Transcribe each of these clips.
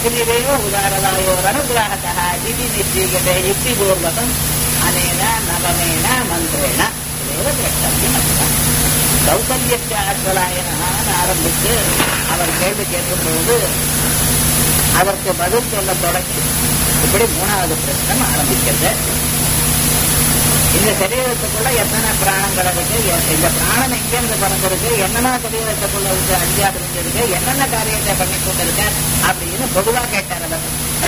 அக்னிரேவ உதாரதாயோர் அனுகிரகத்தா இது நிச்சயத்தை யுக்திபூர்வகம் அனேன நவமேன மந்திரேன இதைவ திரஷ்டவியம் அஸ்தான் கௌசல்யாச்சலாயனான்னு ஆரம்பித்து அவர் கேள்வி கேட்கும்போது அதற்கு பதில் சொல்ல தொடங்கி இப்படி மூணாவது பிரச்சனை ஆரம்பிக்கிறது இந்த சரீரத்துக்குள்ள எத்தனை பிராணங்கள் இருக்கு எ- இந்த பிராணன் எங்கிருந்து பிறந்திருக்கு என்னென்ன சரீரத்துக்குள்ள இருக்கு அஞ்சா பிரிஞ்சிருக்கு என்னென்ன காரியத்தை பண்ணி கொண்டிருக்க அப்படின்னு பொதுவா கேட்டார் அவர்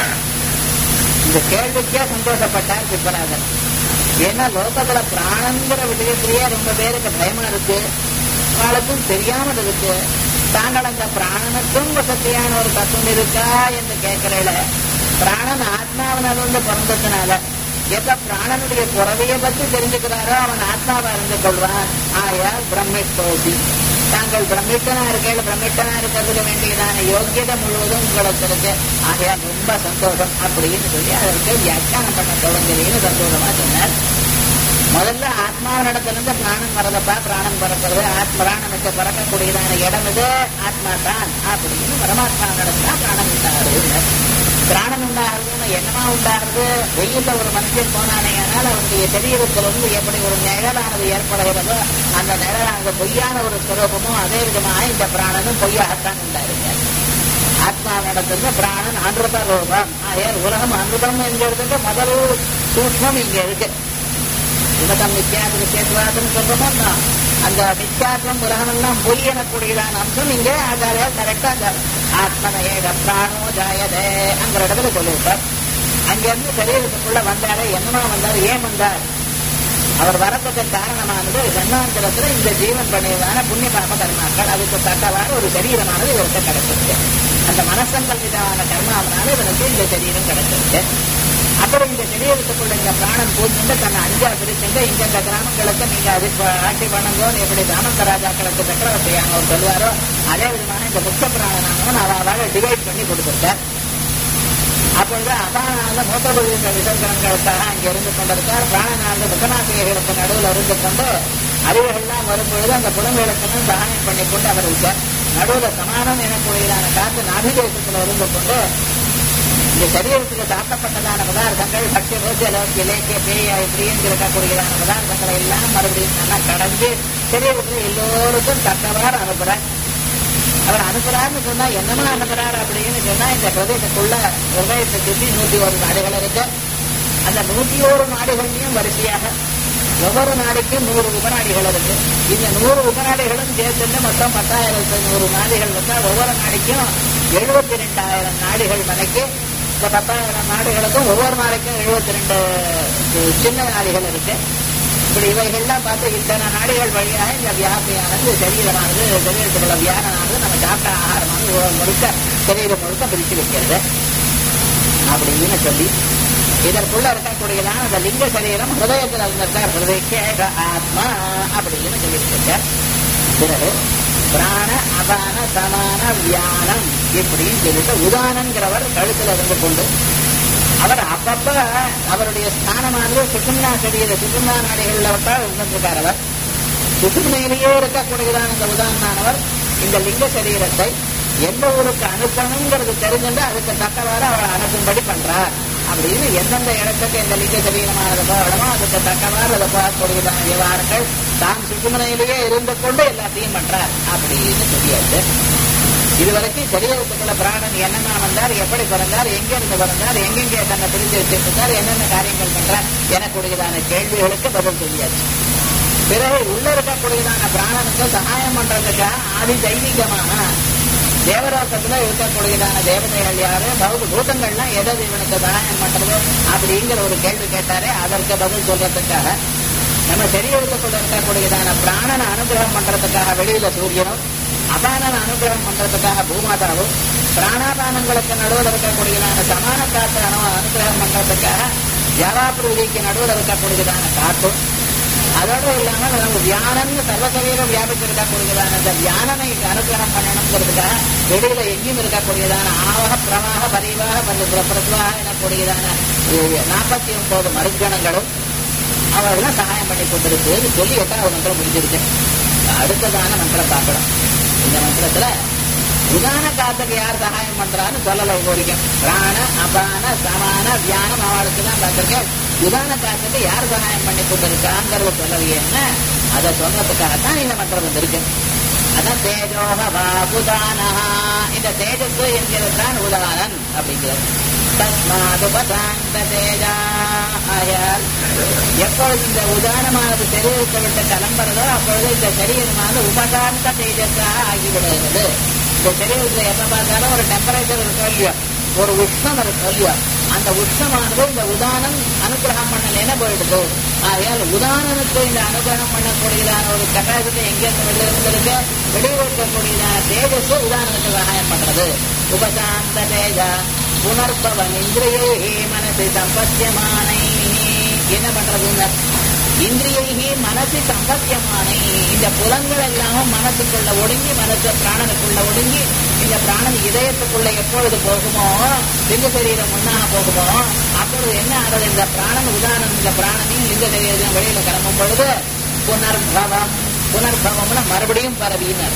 இந்த கேள்விக்கே சந்தோஷப்பட்டார் விஸ்வநாதன் ஏன்னா லோகத்துல பிராணங்கிற விஷயத்திலேயே ரொம்ப பேருக்கு பயமா இருக்கு அவளுக்கும் தெரியாமல் இருக்கு தாங்கள் அந்த பிராணனுக்கும் வசதியான ஒரு தத்துவம் இருக்கா என்று கேட்கிறேன் பிராணன் ஆத்மாவினால் வந்து பிறந்ததுனால எப்ப பிராணனுடைய குறவையை பத்தி தெரிஞ்சுக்கிறாரோ அவன் ஆத்மாவா இருந்து கொள்வான் ஆயால் பிரம்மிட்டோசி தாங்கள் பிரமிட்டனா இருக்கேன் பிரமிட்டனா இருக்கிறதுக்கு வேண்டியதான யோக்கியதை முழுவதும் உங்களுக்கு இருக்கு ஆகையால் ரொம்ப சந்தோஷம் அப்படின்னு சொல்லி அதற்கு வியாக்கியானம் பண்ண தொடங்குறீன்னு சந்தோஷமா சொன்னார் முதல்ல ஆத்மாவினிடத்திலிருந்து பிராணம் வரதப்பா பிராணம் பறக்கிறது ஆத்ம பிராணனுக்கு பறக்கக்கூடியதான இடம் இது ஆத்மா தான் அப்படின்னு பரமாத்மா நடந்தா பிராணம் உண்டாகுது பிராணம் உண்டாகுதுன்னு என்னமா உண்டாகுது வெயில்ல ஒரு மனுஷன் போனானே ஆனால் அவருடைய சரீரத்திலிருந்து எப்படி ஒரு நிழலானது ஏற்படுகிறதோ அந்த நிழலானது பொய்யான ஒரு ஸ்வரூபமோ அதே விதமாக இந்த பிராணனும் பொய்யாகத்தான் உண்டாருங்க ஆத்மாவிடத்திலிருந்து பிராணன் அமிர்த ரூபம் ஆகையால் உலகம் அமிர்தம் என்கிறதுக்கு முதல் சூக்மம் இங்க இருக்கு உலகம் நித்தியாதிக சேத்வாதம் சொல்றோமோ நான் அந்த நித்தியாத்வம் உலகம் எல்லாம் பொய் எனக்கூடியதான அம்சம் இங்கே அதால கரெக்டா அந்த ஆத்மனைய பிராணோ ஜாயதே அங்கிற இடத்துல சொல்லிவிட்டார் அங்கிருந்து சரீரத்துக்குள்ள வந்தாரு என்னமா வந்தார் ஏன் வந்தார் அவர் வரதுக்கு காரணமானது ஜன்மாந்திரத்துல இந்த ஜீவன் பண்ணியதான புண்ணிய பாப கர்மாக்கள் அதுக்கு தக்கவாறு ஒரு சரீரமானது இவருக்கு கிடைச்சிருக்கு அந்த மனசங்கல்விதமான கர்மாவனால இவனுக்கு இந்த சரீரம் கிடைச்சிருக்கு அப்புறம் இந்த சரீரத்துக்குள்ள இந்த பிராணம் பூந்துட்டு தன்னை அஞ்சா பிரிச்சுட்டு இந்தந்த கிராமங்களுக்கு நீங்க அதுக்கு ஆட்சி பண்ணுங்கன்னு எப்படி தாமந்த ராஜாக்களுக்கு சக்கரவர்த்தியாக அவர் சொல்வாரோ அதே விதமான இந்த முக்கிய பிராணனானவன் அவளாக டிவைட் பண்ணி கொடுத்துருக்கார் அப்பொழுது அபானால மூத்தபுரிந்த விசர்ஜனங்களுக்காக அங்கே இருந்து கொண்டிருக்கார் பிராணனானது முகநாசிகளுக்கு நடுவில் இருந்து கொண்டு அறிவுகள்லாம் வரும்பொழுது அந்த குழந்தைகளுக்கெல்லாம் சகாயம் பண்ணி கொண்டு அவர் இருக்கார் நடுவில் சமானம் எனக்கூடியதான காத்து நாபிதேசத்தில் இருந்து கொண்டு இந்த சரீரத்துக்கு சாப்பிடப்பட்டதான பதார்த்தங்கள் பக்தி ரோஜ லோக்கிய லேக்கிய பேயா இப்படின்னு இருக்கக்கூடியதான பதார்த்தங்களை எல்லாம் மறுபடியும் நல்லா கடந்து சரீரத்தில் எல்லோருக்கும் தக்கவாறு அனுப்புறார் அவர் அனுப்புறாருன்னு சொன்னா என்னமா அனுப்புறாரு அப்படின்னு சொன்னா இந்த பிரதேசத்துக்குள்ள ஹிருதயத்தை சுற்றி நூத்தி ஒரு நாடுகள் இருக்கு அந்த நூத்தி ஒரு நாடுகள்லயும் வரிசையாக ஒவ்வொரு நாடுக்கும் நூறு உபநாடிகள் இருக்கு இந்த நூறு உபநாடிகளும் சேர்த்துட்டு மொத்தம் பத்தாயிரத்து நூறு நாடுகள் இருந்தா ஒவ்வொரு நாளைக்கும் எழுபத்தி ரெண்டாயிரம் நாடுகள் மனைக்கு இந்த பத்தாயிரம் நாடுகளுக்கும் ஒவ்வொரு நாளைக்கும் எழுபத்தி ரெண்டு சின்ன நாடுகள் இருக்கு இப்படி இவைகள்லாம் பார்த்து இத்தனை நாடுகள் வழியாக இந்த வியாபியானது சரீரமானது சரீரத்துக்குள்ள வியானமானது நம்ம சாப்பிட்ட ஆகாரமானது உ- முழுக்க சரீரம் முழுக்க பிரித்து வைக்கிறது அப்படின்னு சொல்லி இதற்குள்ள இருக்கக்கூடியதான அந்த லிங்க சரீரம் ஹிருதயத்தில் இருந்திருக்கார் ஹிருதயேக ஆத்மா அப்படின்னு சொல்லியிருக்க பிறகு பிராண அபான சமான வியானம் இப்படின்னு சொல்லிட்டு உதானங்கிறவர் கழுத்துல இருந்து கொண்டு அவர் அப்பப்ப அவருடைய ஸ்தானமானது சுசும்னா சரீர சுசும்னா நாடுகளில் விட்டால் இருந்திருக்கார் அவர் சுசும்னையிலேயே இருக்கக்கூடியதான இந்த உதாரணமானவர் இந்த லிங்க சரீரத்தை எந்த ஊருக்கு அனுப்பணுங்கிறது தெரிஞ்சுட்டு அதுக்கு தக்கவாறு அவர் அனுப்பும்படி பண்றார் அப்படின்னு எந்தெந்த இடத்துக்கு இந்த லிங்க சரீரமானது போகணுமோ அதுக்கு தக்கவாறு அதை போகக்கூடியதான விவகாரங்கள் தான் சுசுமனையிலேயே இருந்து கொண்டு எல்லாத்தையும் பண்றார் அப்படின்னு சொல்லியாச்சு இதுவரைக்கும் சரீரத்துக்குள்ள பிராணன் என்னென்ன வந்தார் எப்படி பிறந்தார் எங்க இருந்து பிறந்தார் எங்கெங்கே தன்னை பிரிஞ்சு வச்சிருந்தார் என்னென்ன காரியங்கள் பண்றார் எனக்கூடியதான கேள்விகளுக்கு பதில் சொல்லியாச்சு பிறகு உள்ள இருக்கக்கூடியதான பிராணனுக்கு சகாயம் பண்றதுக்காக ஆதி தெய்வீகமான தேவலோகத்துல இருக்கக்கூடியதான தேவதைகள் யாரு பௌத பூதங்கள்லாம் எதை இவனுக்கு சகாயம் பண்றது அப்படிங்கிற ஒரு கேள்வி கேட்டாரே அதற்கு பதில் சொல்றதுக்காக நம்ம சரீரத்துக்குள்ள இருக்கக்கூடியதான பிராணனை அனுகிரகம் பண்றதுக்காக வெளியில சூரியனும் அபானனை அனுகிரகம் பண்றதுக்காக பூமாதாவும் பிராணாபானங்களுக்கு நடுவில் இருக்கக்கூடியதான சமான காற்று அனு அனுகிரகம் பண்றதுக்காக ஜவாபிரதிக்கு நடுவில் இருக்கக்கூடியதான காற்றும் அதோட இல்லாமல் நம்ம தியானம்னு சர்வசரீரம் வியாபிச்சிருக்கக்கூடியதான அந்த தியானனை அனுகிரகம் பண்ணணுங்கிறதுக்காக வெளியில எங்கேயும் இருக்கக்கூடியதான ஆவக பிரவாக பரிவாக பிரசுவாக எனக்கூடியதான நாற்பத்தி ஒன்பது மருங்கணங்களும் அவர்கள்லாம் சகாயம் பண்ணி கொண்டிருக்கு சொல்லி எட்டாவது மந்திரம் முடிஞ்சிருக்கு அடுத்ததான மந்திரம் பார்க்கணும் இந்த மந்திரத்துல உதான காத்துக்கு யார் சகாயம் பண்றான்னு சொல்லல வரைக்கும் பிராண அபான சமான தியானம் அவளுக்கு தான் பார்த்திருக்கேன் உதான காத்துக்கு யார் சகாயம் பண்ணி கொண்டிருக்காங்கிறத சொல்லலையேன்னு அதை சொல்றதுக்காகத்தான் இந்த மந்திரம் வந்திருக்கு அதான் தேஜோகவா உதானஹா இந்த தேஜஸ் என்கிறது தான் உதானன் அப்படிங்கிறது தஸ்மாது பதாந்த தேஜா ஆயால் எப்பொழுது இந்த உதாரணமானது சரீரத்தை விட்டு கிளம்புறதோ அப்பொழுது இந்த சரீரமானது உபகாந்த தேஜஸாக ஆகிவிடுகிறது இந்த சரீரத்தில் எப்ப பார்த்தாலும் ஒரு டெம்பரேச்சர் இருக்கு இல்லையா ஒரு உஷ்ணம் இருக்கு இல்லையா அந்த உஷ்ணமானது இந்த உதானம் அனுகிரகம் பண்ணலைன்னா போயிடுது ஆகையால் உதாரணனுக்கு இந்த அனுகிரகம் பண்ணக்கூடியதான ஒரு கட்டாயத்தை எங்கேருந்து வெளியே இருந்திருக்கு வெளியே இருக்கக்கூடியதான தேஜஸ் உதாரணத்துக்கு சகாயம் பண்றது உபசாந்த தேஜா புனர்பவன் இந்திரியை மனசு சம்பத்தியமானை என்ன பண்றதுங்க இந்திரியைகி மனசு சம்பத்தியமானை இந்த புலங்கள் எல்லாம் மனசுக்குள்ள ஒடுங்கி மனசு பிராணனுக்குள்ள ஒடுங்கி இந்த பிராணன் இதயத்துக்குள்ள எப்பொழுது போகுமோ லிங்க சரீரம் முன்னாக போகுமோ அப்பொழுது என்ன ஆகுது இந்த பிராணன் உதாரணம் இந்த பிராணனையும் லிங்க சரீரம் வெளியில கிளம்பும் பொழுது புனர்பவம் புனர்பவம்னா மறுபடியும் பரவியினர்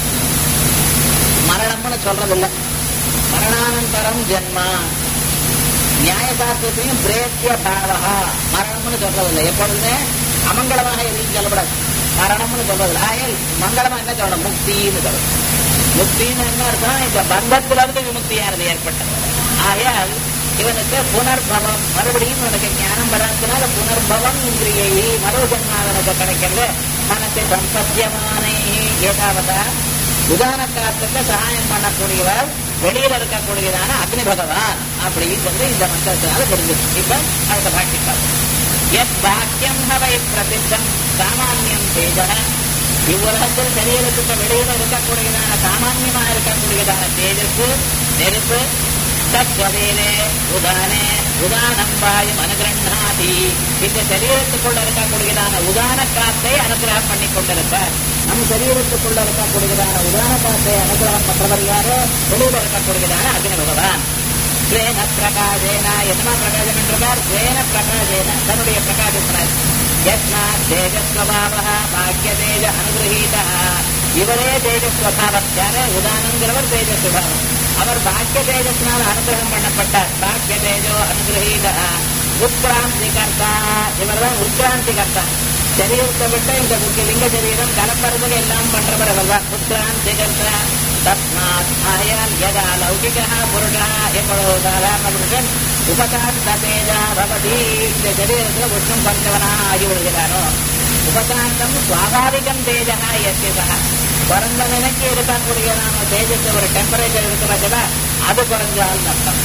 மரணம்னு சொல்றதில்ல மரணானந்தரம் ஜென்மா நியாயசாஸ்திரத்தையும் பிரேத்திய பாவகா மரணம்னு சொல்றதில்லை எப்பொழுதுமே அமங்கலமாக எதையும் சொல்லப்படாது மரணம்னு சொல்றது ஆயல் மங்களமா என்ன சொல்லணும் முக்தின்னு சொல்லணும் முக்தின்னு என்ன அர்த்தம் இந்த பந்தத்திலிருந்து விமுக்தியானது ஏற்பட்டது ஆயால் இவனுக்கு புனர்பவம் மறுபடியும் இவனுக்கு ஞானம் வராதனால புனர்பவம் இன்றியை மறு ஜன்மாவனுக்கு கிடைக்கிறது மனசு சம்பத்தியமான ஏதாவதா உதான காலத்துக்கு சகாயம் பண்ணக்கூடியவர் வெளியில இருக்கக்கூடியதான அக்னி பகவான் அப்படிங்கிறது இந்த மந்திரத்தினால தெரிஞ்சது இப்ப அடுத்த பாக்கியம் எத் பாக்கியம் ஹவை பிரசித்தம் சாமானியம் தேஜக இவ்வுலகத்தில் சரீரத்துக்கு வெளியில இருக்கக்கூடியதான சாமான்யமாக இருக்கக்கூடியதான தேஜஸ் நெருப்பு தத்வதேனே உதானே உதானம் வாயும் அனுகிரண்ணாதி இந்த சரீரத்துக்குள்ள இருக்கக்கூடியதான உதான காத்தை அனுகிரகம் பண்ணி கொண்டிருப்பார் நம் சரீரத்துக்குள்ள இருக்கக்கூடியதான உதான காத்தை அனுகிரகம் பண்றவர் யாரு வெளியில இருக்கக்கூடியதான அக்னி பகவான் ஸ்வேன பிரகாசேன என்னமா பிரகாசம் என்றார் ஸ்வேன பிரகாசேன தன்னுடைய பிரகாசத்தினால் யத்னா தேஜஸ்வபாவ பாக்கிய தேஜ அனுகிரகீத இவரே தேஜஸ்வபாவம் யாரு உதானங்கிறவர் தேஜஸ்வபாவம் அவர் பாக்கிய தேஜஸ்னால் அனுகிரகம் பண்ணப்பட்டார் பாக்கிய தேஜோ அனுகிரகீத உத்கிராந்தி கர்த்தா இவர்தான் உத்கிராந்தி கர்த்தா சரீரத்தை விட்டு இந்த முக்கிய லிங்க சரீரம் கலப்பறதுக்கு எல்லாம் பண்றவர் அவர்தான் உத்கிராந்தி கர்த்தா தஸ்மாத் ஆயால் யதா லௌகிகா புருஷா எப்பொழுது சாதாரண புருஷன் உபகாந்த தேஜா பவதி இந்த சரீரத்தில் உஷ்ணம் பஞ்சவனா ஆகி விடுகிறாரோ உபகாந்தம் சுவாபாவிகம் தேஜா எஸ்யதா பிறந்த நினைக்கு இருக்கக்கூடியதான தேஜஸ் ஒரு டெம்பரேச்சர் இருக்கிறதுல அது குறைஞ்சால் அர்த்தம்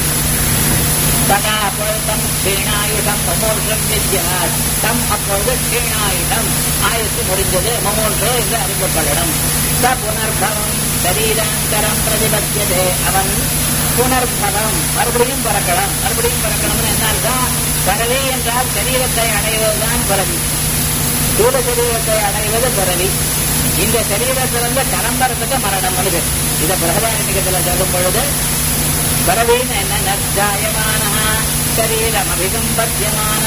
ததா அப்பொழுதும் க்ஷீணாயுதம் மமோஷம் வித்யாத் தம் அப்பொழுது க்ஷீணாயுதம் ஆயுசு முடிஞ்சது மமோஷோ என்று அறிவிக்கப்படணும் ச புனர்பவம் சரீராந்தரம் பிரதிபத்தியதே அவன் புனர்பவம் மறுபடியும் பறக்கலாம் மறுபடியும் பறக்கணும்னு என்ன அர்த்தம் பறவை என்றால் சரீரத்தை அடைவதுதான் பறவை ஸ்தூல சரீரத்தை அடைவது பிறவி இந்த சரீரத்திலிருந்து கிளம்புறதுக்கு மரணம் வருது இதை பிரகதாரண்யத்துல சொல்லும் பொழுது பிறவின்னு என்ன ஜாயமான சரீரம் அபிசம்பத்தியமான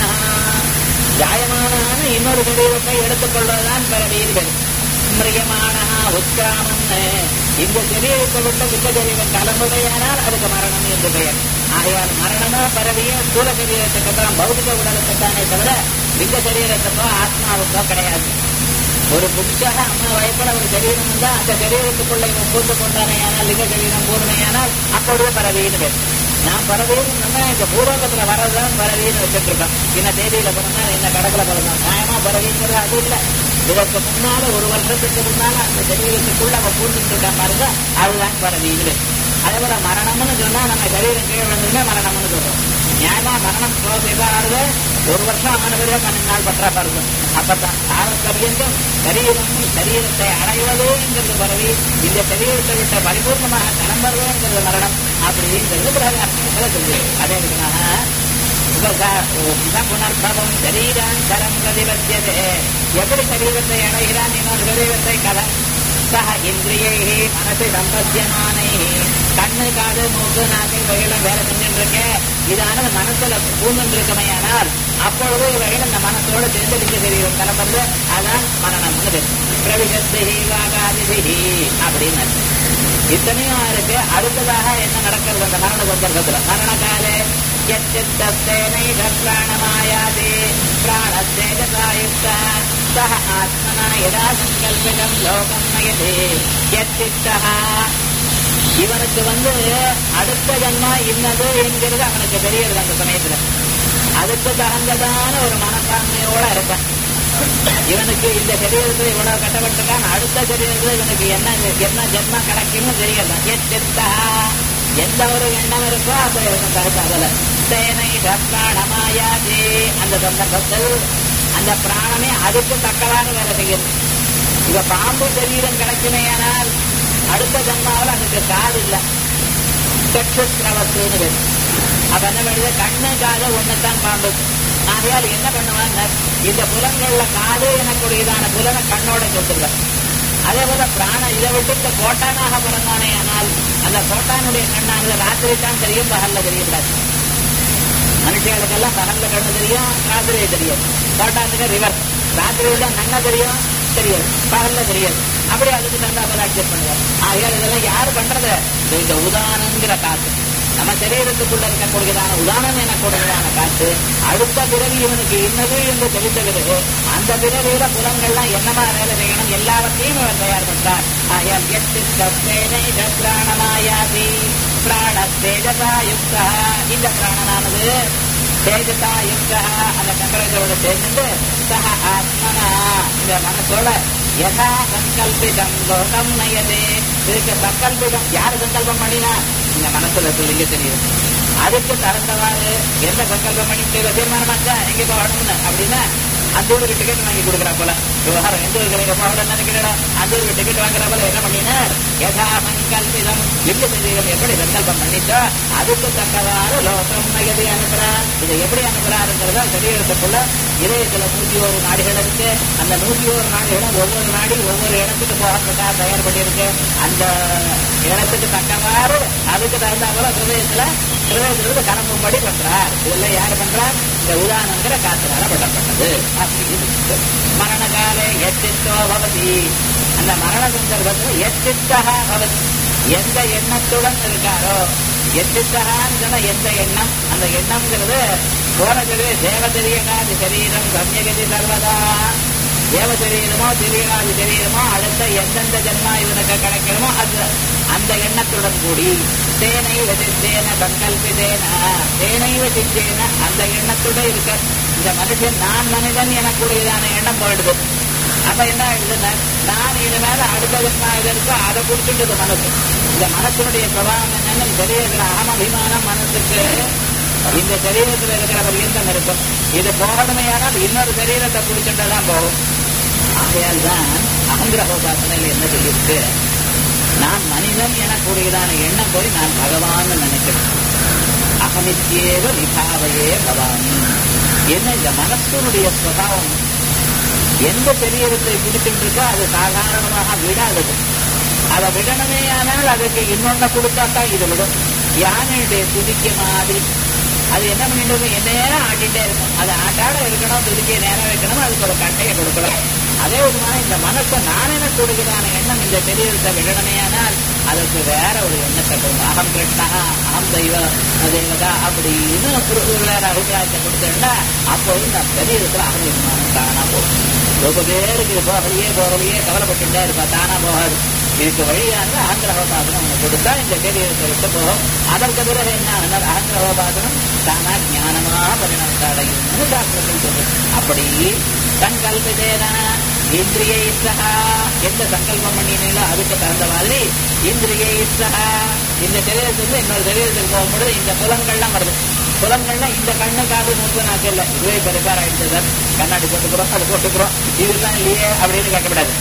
ஜாயமான இன்னொரு சரீரத்தை எடுத்துக்கொள்வதுதான் பிறவியில் மிரியமான உத்காமன்னு இந்த சரீரத்தை விட்டு இந்த சரீரம் கிளம்புகையானால் அதுக்கு மரணம் என்று பெயர் ஆகையால் மரணமோ பரவியோ ஸ்தூல சரீரத்துக்கு தான் பௌதிக உடலுக்கு தானே தவிர இந்த சரீரத்துக்கோ ஆத்மாவுக்கோ கிடையாது ஒரு புதுசாக அம்மா வயசுல ஒரு சரீரம் இருந்தா அந்த சரீரத்துக்குள்ள இவன் பூந்து கொண்டானையானால் லிங்க சரீரம் பூர்ணையானால் அப்பொழுது பறவைன்னு பேர் நான் பறவைன்னு நம்ம இந்த பூர்வகத்துல வர்றதுதான் பறவைன்னு வச்சுட்டு இருக்கோம் இன்ன தேதியில பிறந்தா என்ன கடக்குல பிறந்தா நியாயமா பறவைங்கிறது அது இல்லை இதற்கு முன்னால ஒரு வருஷத்துக்கு முன்னால அந்த சரீரத்துக்குள்ள அவன் பூந்துட்டு இருக்கான் பாருங்க அதுதான் பறவைன்னு அதே போல மரணம்னு சொன்னா நம்ம சரீரம் கீழே விழுந்ததுமே மரணம்னு சொல்றோம் நியாயமா மரணம் சோதனை ஆறுது ஒரு வருஷம் ஆனவரே பன்னெண்டு நாள் பற்றா பாருங்க அப்பதான் காலக்கவியந்தும் சரீரம் சரீரத்தை அடைவதேங்கிறது பரவி இந்த சரீரத்தை விட்ட பரிபூர்ணமாக கிளம்புறதேங்கிறது மரணம் அப்படிங்கிறது பிரகாரத்துல சொல்லு அதே இருக்குன்னா புனர்பவம் சரீராந்தரம் பிரதிபத்தியதே எப்படி சரீரத்தை அடைகிறான் இன்னொரு சரீரத்தை கலம் சக இந்திரியை மனசு சம்பத்தியமானை கண்ணு காது மூக்கு நாக்கு வகையில வேலை செஞ்சுட்டு இருக்கேன் இதானது மனசுல பூந்துட்டு இருக்கமையானால் அப்பொழுது இவைகள் இந்த மனசோடு சேர்ந்து லிங்க சரீரம் கலப்பது அதான் மரணம் பிரவிசத்தி வாகாதிபிஹி அப்படின்னு இத்தனையும் இருக்கு அடுத்ததாக என்ன நடக்கிறது அந்த மரண சந்தர்ப்பத்துல மரண காலே யச்சித்தஸ்தேனை பிராணமாயாதி பிராணஸ்தேஜசாயுக்தா சஹ ஆத்மனா யதா சங்கல்பிதம் லோகம் நயதி யச்சித்தः இவனுக்கு வந்து அடுத்த ஜன்மா இன்னது என்கிறது அவனுக்கு தெரியுது அந்த சமயத்துல அதுக்கு தகுந்ததான ஒரு மனப்பான்மையோட இருப்பான் இவனுக்கு இந்த சரீரத்துல இவ்வளவு கட்டப்பட்டிருக்கான் அடுத்த சரீரத்துல இவனுக்கு என்ன என்ன ஜென்மா கிடைக்கும்னு தெரியல எத்தா எந்த ஒரு எண்ணம் இருக்கோ அது இவனுக்கு தகுந்தாதல சேனை பிராணமாயாதி அந்த சந்தர்ப்பத்தில் அந்த பிராணமே அதுக்கு தக்கதாக வேலை செய்யுது இவ பாம்பு சரீரம் கிடைக்குமேயானால் அடுத்த ஜன்மாவில் அதுக்கு காது இல்லை சக்ஷுஸ்ரவத்துன்னு பேர் அப்ப என்ன பண்ணுது கண்ணு காது ஒண்ணுதான் பாம்பு ஆகையால் என்ன பண்ணுவாங்க இந்த புலன்கள்ல காது எனக்குரியதான புலனை கண்ணோட சொல்லுவார் அதே போல பிராணம் இதை விட்டு இந்த கோட்டானாக பிறந்தானே ஆனால் அந்த கோட்டானுடைய கண்ணானது ராத்திரி தான் தெரியும் பகல்ல தெரியக்கூடாது மனுஷர்களுக்கெல்லாம் பகல்ல கண்ணு தெரியும் ராத்திரியே தெரியும் கோட்டானுக்கு ரிவர்ஸ் ராத்திரியில நன்ன தெரியும் தெரியாது பகல்ல தெரியாது அப்படி அதுக்கு தந்தா போல அட்ஜஸ்ட் பண்ணுவார் ஆகையால் இதெல்லாம் யார் பண்றது இந்த உதானங்கிற காத்து நம்ம சரீரத்துக்குள்ள இருக்கக்கூடியதான உதாரணம் எனக்கூடியதான காத்து அடுத்த பிறவி இவனுக்கு இன்னது என்று தெரிந்த பிறகு அந்த பிறவியில புலன்கள்லாம் என்னமா வேலை செய்யணும் எல்லாவற்றையும் இவன் தயார் பண்றார் ஆகையால் எட்டு தத்தேனை பிராணமாயாதி பிராண தேஜசா யுக்தா இந்த பிராணனானது தேஜசா யுக்தா அந்த சங்கரத்தோட சேர்ந்து சக ஆத்மனா இந்த மனசோட யதா சங்கல்பிதம் லோகம் நயதே இதுக்கு சங்கல்பிதம் யாரு சங்கல்பம் பண்ணினா இந்த மனசுல சொல்லிங்க தெரியும் அதுக்கு தகுந்தவாறு எந்த சங்கல்பம் பண்ணிட்டு தீர்மானமாச்சா எங்க போகணும்னு அப்படின்னா அந்த ஊருக்கு டிக்கெட் வாங்கி கொடுக்குறா போல விவகாரம் எந்த ஊருக்கு நீங்க போகணும்னு நினைக்கிறா அந்த ஊருக்கு டிக்கெட் வாங்குற போல என்ன பண்ணினார் யதா சங்கல்பிதம் லிங்க சரீரம் எப்படி சங்கல்பம் பண்ணிச்சோ அதுக்கு தக்கவாறு லோகம் நயதி அனுப்புறார் இதை எப்படி அனுப்புறாருங்கிறத சரீரத்துக்குள்ள இதயத்துல நூத்தி ஒரு நாடுகள் இருக்கு அந்த நூத்தி ஒரு நாடுகளும் ஒவ்வொரு நாடி ஒவ்வொரு இடத்துக்கு போகிறதுக்காக தயார் பண்ணியிருக்கு அந்த இடத்துக்கு தக்கவாறு அதுக்கு தகுந்த போல ஹிருதயத்துல ஹிருதயத்திலிருந்து கிளம்பும்படி பண்றார் இதெல்லாம் யார் பண்றார் இந்த உதாரணங்கிற காத்தினால பண்ணப்பட்டது அப்படின்னு மரண காலே எச்சித்தோ பவதி அந்த மரண சந்தர்ப்பத்தில் எச்சித்தா பவதி எந்த எண்ணத்துடன் இருக்காரோ எச்சித்தகான்னு சொன்னா எந்த எண்ணம் அந்த எண்ணம்ங்கிறது போனது தேவதரியகாதி சரீரம் சமயகதி சர்வதா தேவ சரீரமோ திரியகாதி சரீரமோ அடுத்த எந்தெந்த ஜென்மா இவனுக்கு கிடைக்கணுமோ அது அந்த எண்ணத்துடன் கூடி தேனை வசித்தேன சங்கல்பிதேன தேனை வசித்தேன அந்த எண்ணத்துடன் இருக்க இந்த மனுஷன் நான் மனிதன் எனக்குரியதான எண்ணம் போயிடுது அப்ப என்ன ஆயிடுதுன்னா நான் இனிமேல அடுத்த ஜென்மா இது இருக்கோ அதை கொடுத்துட்டு மனசு இந்த மனசனுடைய பிரபாவம் என்னன்னு தெரியல அகமபிமானம் மனசுக்கு இந்த சரீரத்தில் இருக்கிற பரியந்தம் இருக்கும் இது போகணுமே ஆனால் இன்னொரு சரீரத்தை பிடிச்சிட்டு தான் போகும் ஆகையால் தான் அகங்கிரகோபாசனையில் என்ன சொல்லியிருக்கு நான் மனிதன் எனக்கூடியதான எண்ணம் போய் நான் பகவான் நினைக்கிறேன் அகமித்யேவ விபாவையே பவானி என்ன இந்த மனசனுடைய சுவாவம் எந்த சரீரத்தை பிடிச்சிட்டு இருக்கோ அது சாதாரணமாக விடாதது அதை விடணுமே ஆனால் அதுக்கு இன்னொன்னு கொடுத்தாத்தான் இது விடும் யானையுடைய துதிக்க மாதிரி அது என்ன பண்ணிட்டு என்ன நேரம் ஆட்டிட்டே இருக்கும் அது ஆட்டாட இருக்கணும் துதிக்க நேரம் வைக்கணும் அதுக்கு ஒரு கட்டையை கொடுக்கணும் அதே விதமான இந்த மனசை நான் எனக்கு கொடுக்குதான எண்ணம் இந்த சரீரத்தை விடணுமே ஆனால் அதுக்கு வேற ஒரு எண்ணத்தை கொடுக்கும் அகம் கிருஷ்ணா அகம் தெய்வ தேவதா அப்படின்னு ஒரு வேற அபிப்பிராயத்தை கொடுத்தேன்னா அப்போ இந்த சரீரத்தில் அகவிமானம் தானா போகும் ரொம்ப பேருக்கு இது போகலையே போகலையே கவலைப்பட்டுட்டே இருப்பா தானா போகாது இதுக்கு வழியானது அகங்கிரகோபாசனம் ஒன்று கொடுத்தா இந்த சரீரத்தை விட்டு போகும் அதற்கு பிறகு என்ன ஆனார் அகங்கிரகோபாசனம் தானா ஞானமாக பரிணாமத்தை அடையும்னு சாஸ்திரத்தில் சொல்றது அப்படி சங்கல்பிதேன இந்திரிய இச்சகா எந்த சங்கல்பம் பண்ணினீங்களோ அதுக்கு தகுந்த மாதிரி இந்திரிய இச்சகா இந்த சரீரத்துக்கு இன்னொரு சரீரத்துக்கு போகும்போது இந்த புலன்கள்லாம் வருது புலன்கள்லாம் இந்த கண்ணு காது மூக்கு நாக்கு இல்லை இதுவே இப்போ ரிப்பேர் ஆயிடுச்சு சார் கண்ணாடி போட்டுக்கிறோம் அது போட்டுக்கிறோம் இதுதான் இல்லையே அப்படின்னு கேட்கக்கூடாது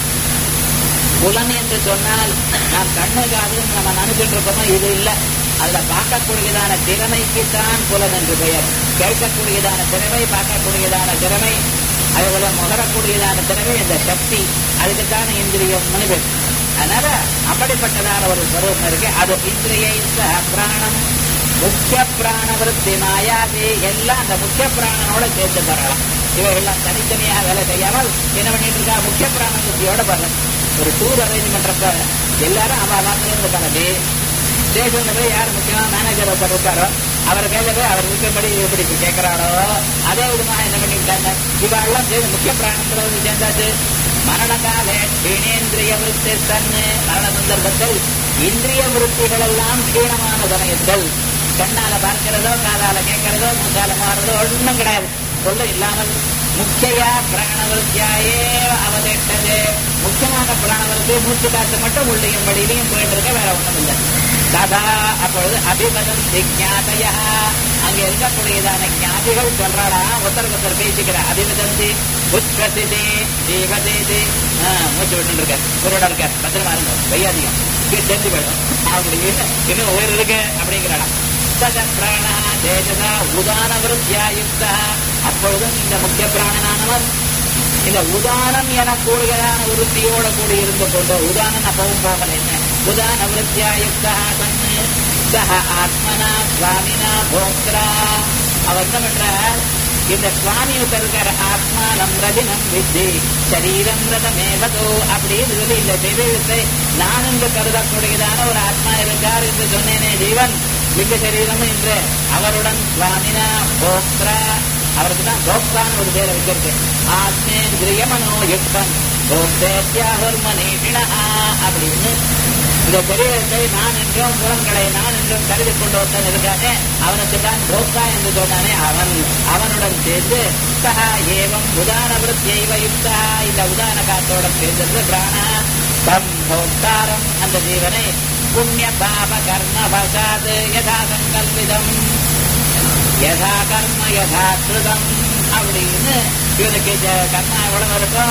புலன் என்று சொன்னால் நாம் கண்ணு காது நம்ம நினைச்சிட்டு இருக்கோமோ இது இல்லை அதுல பார்க்கக்கூடியதான திறமைக்குத்தான் புலன் என்று பெயர் கேட்கக்கூடியதான திறமை பார்க்கக்கூடியதான திறமை அதுபோல முகரக்கூடியதான திறமை இந்த சக்தி அதுக்குத்தான இந்திரியம் மனிதன் அதனால அப்படிப்பட்டதான ஒரு ஸ்வரூபம் இருக்கு அது இந்திரிய பிராணம் முக்கிய பிராண விருத்தி மாயாதி எல்லாம் அந்த முக்கிய பிராணனோட சேர்த்து பெறலாம் இவைகள்லாம் தனித்தனியாக வேலை செய்யாமல் என்ன பண்ணிட்டு இருக்கா முக்கிய பிராண விருத்தியோட பெறலாம் ஒரு டூர் அரேஞ்ச் பண்றப்ப எல்லாரும் அவ வாக்கில இருந்து கிளம்பி ஸ்டேஷன்ல போய் யார் முக்கியமா மேனேஜர் ஒருத்தர் இருக்காரோ அவர் கையில போய் அவர் இருக்கிறபடி எப்படி கேட்கிறாரோ அதே விதமாக என்ன பண்ணிவிட்டாங்க இவெல்லாம் சேர்ந்து முக்கிய பிராணத்துல வந்து சேர்ந்தாச்சு மரண காலே க்ஷீணேந்திரிய விருத்தி தன்னு மரண சந்தர்ப்பத்தில் இந்திரிய விருத்திகள் எல்லாம் க்ஷீணமான சமயத்தில் கண்ணால பார்க்கிறதோ காதால கேட்கிறதோ முந்தால மாறுறதோ ஒண்ணும் கிடையாது சொல்ல இல்லாமல் முக்கிய பிராணவருத்தியாயே அவதேட்டது முக்கியமான பிராணவருத்தி மூச்சு காத்து மட்டும் உள்ளேயும் வெளியிலையும் போயிட்டு இருக்க வேற ஒண்ணும் இல்லை ததா அப்பொழுது அபிபதம் ஜாதையா அங்க இருக்கக்கூடியதான ஞாதிகள் சொல்றாடா ஒருத்தருக்கு ஒருத்தர் பேசிக்கிற அபிபதந்தி உத்கசிதே ஜீவதேதி மூச்சு விட்டு இருக்கார் உயிரோட இருக்கார் பத்திரமா இருங்க வையாதிகம் தெரிஞ்சு போயிடும் அப்படி இன்னும் உயிர் இருக்கு அப்படிங்கிறாடா ததன் பிராணா தேஜதா உதான விருத்தியாயுக்தா அப்பொழுதும் இந்த முக்கிய பிராணனானவர் இந்த உதானம் என கூடுதலான விருத்தியோட கூடி இருந்த கொண்டு உதானம் அப்பவும் போகல என்ன உதான விருத்தியாயுக்தா தன்னு சக ஆத்மனா சுவாமினா போக்ரா அவர் என்ன பண்றார் இந்த சுவாமி இருக்கிற ஆத்மானம் ரதினம் வித்தி சரீரம் ரதமேவதோ அப்படின்னு சொல்லி இந்த சரீரத்தை நான் என்று கருதக்கூடியதான ஒரு ஆத்மா இருக்கார் என்று சொன்னேனே ஜீவன் லிங்க சரீரம் என்று அவருடன் சுவாமினா போக்ரா அவருக்கு தான் போக்தான்னு ஒரு பேரை வச்சிருக்கு ஆத்மேந்திரிய மனோ யுக்தம் மனீஷினா அப்படின்னு இந்த சரீரத்தை நான் என்றும் புலன்களை நான் என்றும் கருதி கொண்டு ஒருத்தன் இருக்கானே அவனுக்கு தான் போக்தா என்று சொன்னானே அவன் அவனுடன் சேர்ந்து சகா ஏவம் உதான விருத்தியைவ யுக்தா இந்த உதான காத்தோட சேர்ந்தது பிராணா தம் போக்தாரம் அந்த ஜீவனை புண்ணிய பாப கர்ம வசாத் யதா சங்கல்பிதம் யதா கர்ம யதா கிருதம் அப்படின்னு இவனுக்கு கர்மா எவ்வளவு இருக்கோ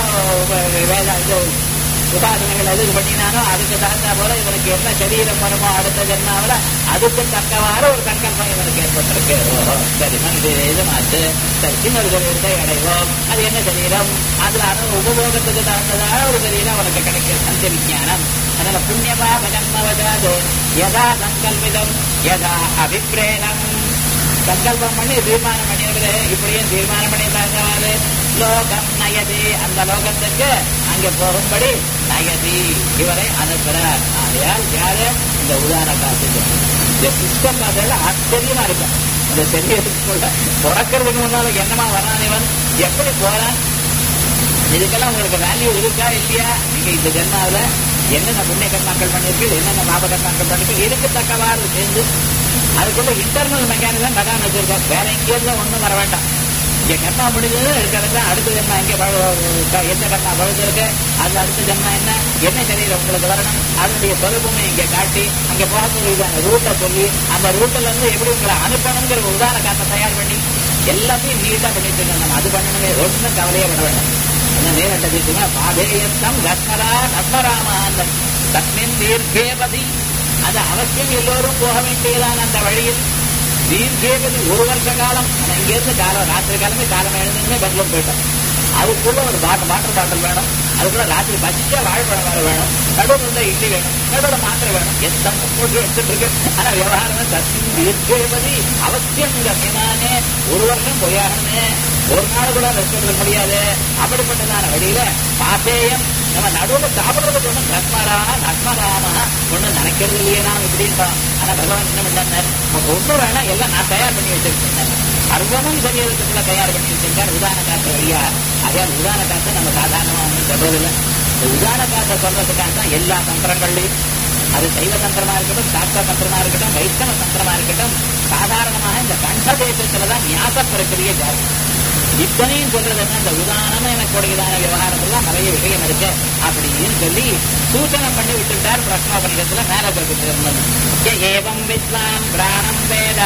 வேத இது உபாசனைகள் எதுக்கு பண்ணினானோ அதுக்கு தகுந்த போல இவனுக்கு என்ன சரீரம் வருமோ அடுத்த ஜென்மாவில் அதுக்கு தக்கவாறு ஒரு சங்கல்பம் இவனுக்கு ஏற்பட்டிருக்கு ஓஹோ சரி மனித இதுமாச்சு சரி இன்னொரு சரீரத்தை அடைவோம் அது என்ன சரீரம் அதுல அனு உபபோகத்துக்கு தகுந்ததாக ஒரு சரீரம் அவனுக்கு கிடைக்கும் அந்த விஞ்ஞானம் அதனால புண்ணியமா பஜன்மவதாது யதா சங்கல்பிதம் யதா அபிப்ரேனம் சங்கல்பம் பண்ணி தீர்மானம் பண்ணியிருக்குது இப்படியும் தீர்மானம் பண்ணியிருந்தாங்க லோகம் நயதி அந்த லோகத்துக்கு அங்கே போகும்படி நயதி இவரை அனுப்புகிறார் ஆகையால் யாரு இந்த உதாரண காசு இந்த சிஸ்டம் அதில் ஆச்சரியமா இருக்கும் இந்த சரீரத்துக்குள்ள பிறக்கிறதுக்கு முன்னால என்னமா வரான் இவன் எப்படி போறான் இதுக்கெல்லாம் உங்களுக்கு வேல்யூ இருக்கா இல்லையா நீங்க இந்த ஜென்மாவில் என்னென்ன புண்ணிய கர்மாக்கள் பண்ணிருக்கு என்னென்ன பாப கர்மாக்கள் பண்ணிருக்கு இதுக்கு தக்கவாறு சேர்ந்து அதுக்குள்ள இன்டர்னல் மெக்கானிசம் பகவான் வச்சிருக்கோம் வேற எங்கேயிருந்து ஒண்ணும் வர வேண்டாம் இங்க கர்மா முடிஞ்சது இருக்கிறது அடுத்த ஜென்மா எங்க எந்த கர்மா பழுதிருக்கு அது அடுத்த ஜென்மா என்ன என்ன சரீரம் உங்களுக்கு வரணும் அதனுடைய சொலபுமை இங்க காட்டி அங்க போகக்கூடியதான ரூட்டை சொல்லி அந்த ரூட்ல இருந்து எப்படி உங்களை அனுப்பணுங்கிற ஒரு உதாரண காட்டை தயார் பண்ணி எல்லாத்தையும் நீட்டா பண்ணிட்டு இருக்கோம் நம்ம அது பண்ணணுமே ஒன்றும் கவலையே விட வேண்டாம் என்ன நேரண்ட பேசுங்க பாதேயத்தம் கஸ்மரா நஸ்மராம தஸ்மின் தீர்க்கேபதி அது அவசியம் எல்லோரும் போக வேண்டியதான அந்த வழியில் தீர்க்கேபதி ஒரு வருஷ காலம் நம்ம இங்கேருந்து காலம் ராத்திரி காலமே காலம் எழுந்துமே பெங்களூர் போயிட்டோம் அதுக்குள்ள ஒரு பாட்டில் வாட்டர் பாட்டில் வேணும் அதுக்குள்ள ராத்திரி பச்சை வாழைப்பழம் வேற வேணும் நடுவில் இருந்த இட்லி வேணும் நடுவில் மாத்திரை வேணும் எத்தனை போட்டு எடுத்துட்டு இருக்கு ஆனா விவகாரம் தஸ்மின் தீர்க்கேபதி அவசியம் இந்த மீனானே ஒரு வருஷம் பொய்யாகணுமே ஒரு நாள் கூட ரெஸ்ட் எடுக்க முடியாது அப்படிப்பட்டதான வழியில பாத்தேயம் நம்ம நடுவில் சாப்பிடுறதுக்கு ஒன்றும் நஸ்மரா நஸ்மராமா ஒன்றும் நினைக்கிறது இல்லையே நாம் இப்படின்றான் ஆனா பகவான் என்ன பண்ணார் நமக்கு ஒன்றும் வேணாம் எல்லாம் நான் தயார் பண்ணி வச்சிருக்கேன் சர்வமும் சரீரத்துக்குள்ள தயார் பண்ணி வச்சிருக்கார் உதான காத்த வழியா அதாவது உதான காத்த நம்ம சாதாரணமா ஒன்றும் சொல்றதில்லை இந்த உதான காத்த சொல்றதுக்காக தான் எல்லா தந்திரங்கள்லையும் அது சைவ தந்திரமா இருக்கட்டும் சாஸ்திர தந்திரமா இருக்கட்டும் வைஷ்ணவ தந்திரமா இருக்கட்டும் சாதாரணமாக இந்த கண்டதேசத்துலதான் ஞாச பிரக்கிரியை ஜாஸ்தி இத்தனையும் சொல்றது என்ன இந்த உதாரணம் எனக்கு கூடியதான விவகாரத்துல நிறைய விஷயம் இருக்கு அப்படின்னு சொல்லி சூச்சனை பண்ணி விட்டுட்டார் பிரஸ்னோபனிடத்துல மேல சொல்லிட்டு ஏவம் வித்வான் பிராணம் வேத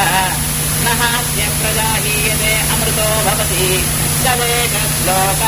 நகாசிய பிரஜாஹீயதே அமிர்தோ பவதி ததேக ஸ்லோகா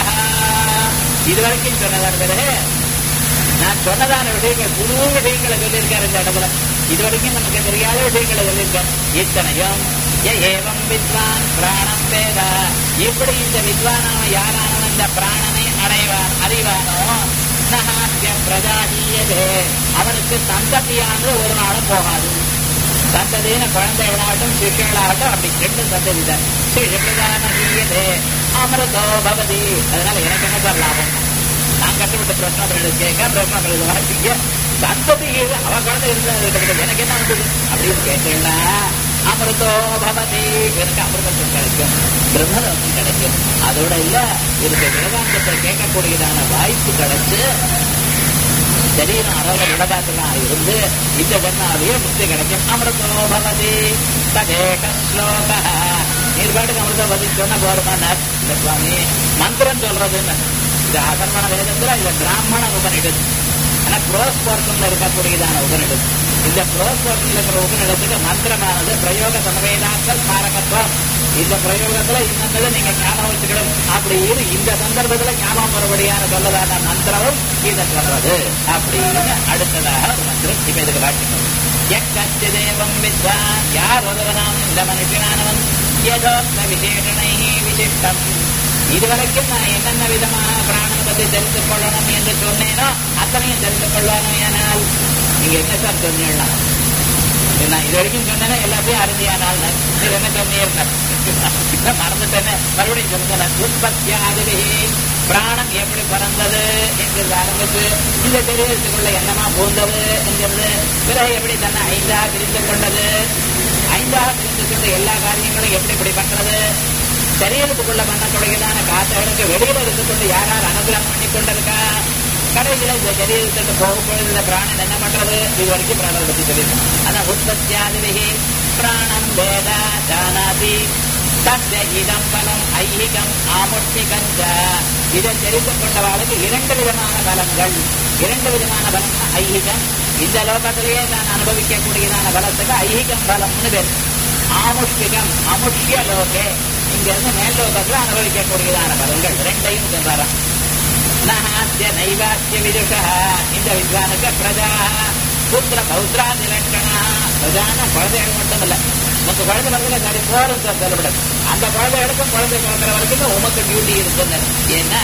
இது வரைக்கும் சொன்னதாக நான் சொன்னதான விஷயங்கள் புது விஷயங்களை சொல்லியிருக்காரு இந்த இடத்துல இது வரைக்கும் நமக்கு தெரியாத விஷயங்களை சொல்லியிருக்கார் இத்தனையும் ஏவம் வித்வான் பிராணம் வேத எப்படி இந்த வித்வானான யாரானவன் இந்த பிராணனை அடைவான் அறிவானோ நகாசிய பிரஜாகியதே அவனுக்கு சந்ததியானது ஒரு நாளும் போகாது சந்ததின்னு குழந்தைகளாகட்டும் சிஷ்யர்களாகட்டும் அப்படி ரெண்டு சந்ததி தான் சிஷ்யதான ஈயதே அமிர்தோ பவதி அதனால எனக்கு என்ன சார் லாபம் நான் கஷ்டப்பட்ட பிரச்சனை கேட்க பிரச்சனை வாசிக்க சந்ததி அவ குழந்தை இருந்தா எனக்கு என்ன வந்தது அப்படின்னு கேட்டேன்னா அமிர்தோ பவதி எனக்கு அமிர்தம் கிடைக்கும் பிரம்மலோகம் கிடைக்கும் அதோட இல்ல இதுக்கு வேதாந்தத்தை கேட்கக்கூடியதான வாய்ப்பு கிடைச்சு சரீரம் அறவ விடதாக்கலாம் இருந்து இந்த ஜன்மாவிலேயே முக்தி கிடைக்கும் அமிர்தோ பவதி ததேக ஸ்லோக நீர் பாட்டுக்கு அமிர்தோ பவதி சொன்ன போருமானார் இந்த சுவாமி மந்திரம் சொல்றதுன்னு இது அசன்மன வேதத்துல இது பிராமண உபநிடது ஆனா குரோஸ் போர்ஷன்ல இருக்கக்கூடியதான உபநிடது இந்த குரோஸ் போர்ஷன்ல இருக்கிற உபநிடத்துக்கு மந்திரமானது பிரயோக சமவேதாக்கள் காரகத்துவம் இந்த பிரயோகத்துல இன்னது நீங்க ஞாபகம் வச்சுக்கணும் அப்படின்னு இந்த சந்தர்ப்பத்துல ஞாபகம் வரும்படியான சொல்லதான மந்திரமும் இதை சொல்றது அப்படின்னு அடுத்ததாக ஒரு மந்திரம் இப்ப இதுக்கு வாக்கியம் எக்கச்சு தேவம் வித்வான் யார் ஒருவனாம் இந்த மனுஷனானவன் ஏதோத்த விசேஷனை விசிஷ்டம் இதுவரைக்கும் நான் என்னென்ன விதமான பிராணனை பத்தி தெரிந்து கொள்ளணும் என்று சொன்னேனோ அத்தனையும் தெரிந்து கொள்வானோ ஆனால் நீங்க என்ன சார் சொன்னீங்கன்னா நான் இது வரைக்கும் சொன்னேன்னா எல்லாத்தையும் அருந்தியானால் நீங்க என்ன சொன்னீங்க மறந்துட்டேனே மறுபடியும் சொல்லுங்க உற்பத்தி ஆகுது பிராணம் எப்படி பிறந்தது என்கிறது ஆரம்பித்து இந்த தெரியறதுக்குள்ள என்னமா பூந்தது என்கிறது பிறகு எப்படி தன்னை ஐந்தாக பிரிந்து கொண்டது ஐந்தாக பிரிந்து கொண்ட எல்லா காரியங்களும் எப்படி இப்படி பண்றது சரீரத்துக்குள்ள பண்ணக்கூடியதான காத்தவர்களுக்கு வெளியில இருந்து கொண்டு யார் யார் அனுகிரகம் பண்ணி கொண்டிருக்கா கடைசியில இந்த சரீரத்துக்கு போகும்பொழுது இந்த பிராணன் என்ன பண்றது இது வரைக்கும் பிராணத்தை பத்தி சொல்லியிருக்கோம் ஆனா உற்பத்தியாதிவிகி பிராணம் வேத ஜானாதி தஸ்ய இதம் பலம் ஐகிகம் ஆமுஷ்மிகம் இதை தெரிந்து கொண்டவாளுக்கு இரண்டு விதமான பலங்கள் இரண்டு விதமான பலம் ஐகிகம் இந்த லோகத்திலேயே நான் அனுபவிக்கக்கூடியதான பலத்துக்கு ஐகிகம் பலம்னு பேர் ஆமுஷ்மிகம் அமுஷ்ய லோகே இங்க இருந்து மேல் லோகத்துல அனுபவிக்கக்கூடியதான பலங்கள் ரெண்டையும் சொல்றாராம் நகாத்திய நைவாத்திய விதுஷா இந்த வித்வானுக்கு பிரஜா புத்திர பௌத்ராதி லட்சணா பிரஜான குழந்தைகள் மட்டும் இல்ல உங்க குழந்தை பக்கத்துல சரி போறது சார் சொல்லப்படாது அந்த குழந்தைகளுக்கும் குழந்தை பிறக்கிற வரைக்கும் உமக்கு டியூட்டி இருக்குன்னு ஏன்னா